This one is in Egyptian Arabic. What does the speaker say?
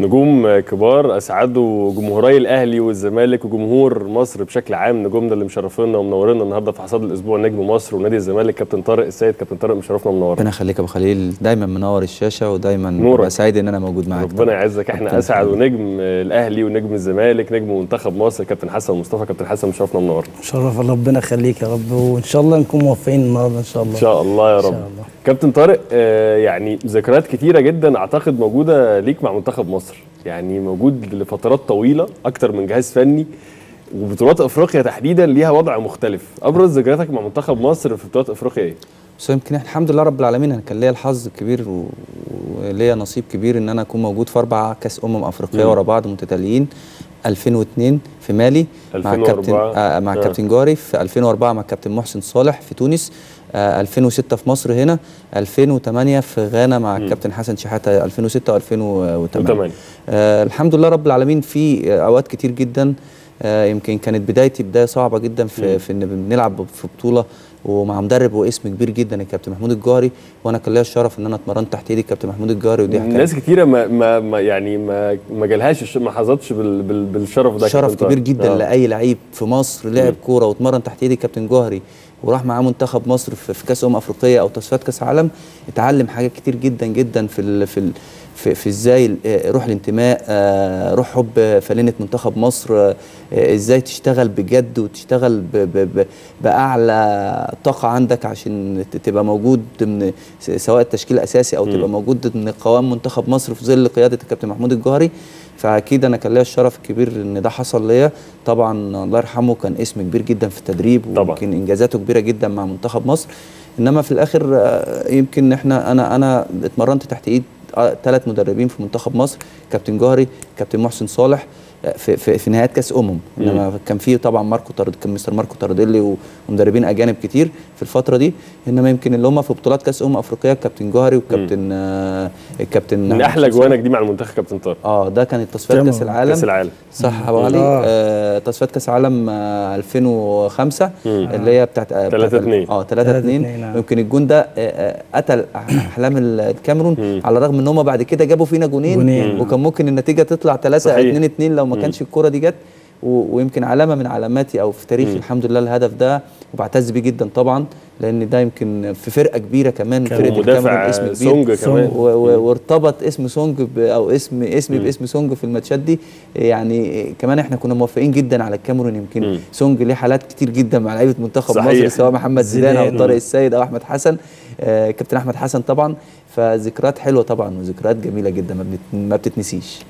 نجوم كبار اسعدوا جمهوري الاهلي والزمالك وجمهور مصر بشكل عام نجومنا اللي مشرفينا ومنورينا النهارده في حصاد الاسبوع نجم مصر ونادي الزمالك كابتن طارق السيد كابتن طارق مشرفنا ومنورنا ربنا يخليك يا ابو خليل دايما منور الشاشه ودايما نورك. ببقى سعيد ان انا موجود معاك ربنا طبعاً. يعزك احنا ربنا اسعد يخليك. ونجم الاهلي ونجم الزمالك نجم منتخب مصر كابتن حسن مصطفى كابتن حسن مشرفنا ومنورنا شرف ربنا يخليك يا رب وان شاء الله نكون موفقين النهارده ان شاء الله ان شاء الله يا إن رب شاء الله. كابتن طارق آه، يعني ذكريات كتيره جدا اعتقد موجوده ليك مع منتخب مصر يعني موجود لفترات طويله اكتر من جهاز فني وبطولات افريقيا تحديدا ليها وضع مختلف ابرز ذكرياتك مع منتخب مصر في بطولات افريقيا ايه بس يمكن إحنا الحمد لله رب العالمين انا كان ليا الحظ الكبير و- وليا نصيب كبير ان انا اكون موجود في اربع كاس امم افريقيه مم. ورا بعض متتاليين 2002 في مالي مع 2004 كابتن آه مع آه. كابتن جاري في 2004 مع كابتن محسن صالح في تونس آه 2006 في مصر هنا 2008 في غانا مع مم. كابتن حسن شحاته 2006 و2008 وثمانية. آه الحمد لله رب العالمين في آه، اوقات كتير جدا آه يمكن كانت بدايتي بدايه صعبه جدا مم. في, في ان بنلعب في بطوله ومع مدرب واسم كبير جدا الكابتن محمود الجوهري وانا كان ليا الشرف ان انا اتمرنت تحت ايدي الكابتن محمود الجوهري ودي حكايه ناس كتيره ما, ما, ما يعني ما ما جالهاش الش- ما حظتش بال بال بالشرف ده شرف كابتن كبير طارق. جدا آه. لاي لعيب في مصر لعب كوره واتمرن تحت ايدي الكابتن جوهري وراح معاه منتخب مصر في, في كاس امم افريقيه او تصفيات كاس عالم اتعلم حاجات كتير جدا جدا في ال في ال في, في ازاي ال- آه، روح الانتماء آه، روح حب فلينه منتخب مصر آه، آه، ازاي تشتغل بجد وتشتغل ب ب ب باعلى طاقه عندك عشان ت- تبقى موجود ضمن س- سواء التشكيل الاساسي او مم. تبقى موجود ضمن قوام منتخب مصر في ظل قياده الكابتن محمود الجوهري فاكيد انا كان ليا الشرف الكبير ان ده حصل ليا طبعا الله يرحمه كان اسم كبير جدا في التدريب طبعاً. ويمكن انجازاته كبيره جدا مع منتخب مصر انما في الاخر آه، يمكن احنا انا انا اتمرنت تحت ايد ثلاث مدربين في منتخب مصر كابتن جوهري كابتن محسن صالح آه، في في, في نهايه كاس امم انما كان في طبعا ماركو طرد كان مستر ماركو تارديلي و- ومدربين اجانب كتير في الفتره دي انما يمكن اللي هم في بطولات كاس امم افريقيا الكابتن جوهري والكابتن آه الكابتن من احلى جوانك دي مع المنتخب كابتن طارق اه ده كانت تصفيات تمام. كاس العالم كاس العالم صح يا ابو علي آه. آه تصفيات كاس عالم آه 2005 مم. اللي هي بتاعت آه، بتاعت 3-2. اه 3 2 3-2 نعم. يمكن الجون ده آه، آه، قتل احلام الكاميرون مم. على الرغم ان هم بعد كده جابوا فينا جونين جونين. وكان ممكن النتيجه تطلع 3 صحيح. 2 2 لو ما مم. كانش الكره دي جت و- ويمكن علامه من علاماتي او في تاريخي مم. الحمد لله الهدف ده وبعتز بيه جدا طبعا لان ده يمكن في فرقه كبيره كمان كان فرقه الكاميرون ومدافع اسم كبير سونج كمان و- و- وارتبط اسم سونج ب- او اسم اسمي مم. باسم سونج في الماتشات دي يعني كمان احنا كنا موفقين جدا على الكاميرون مم. يمكن سونج ليه حالات كتير جدا مع لعيبه منتخب صحيح. مصر سواء محمد زيدان او زيدان. طارق السيد او احمد حسن آه كابتن احمد حسن طبعا فذكريات حلوه طبعا وذكريات جميله جدا ما بنت- ما بتتنسيش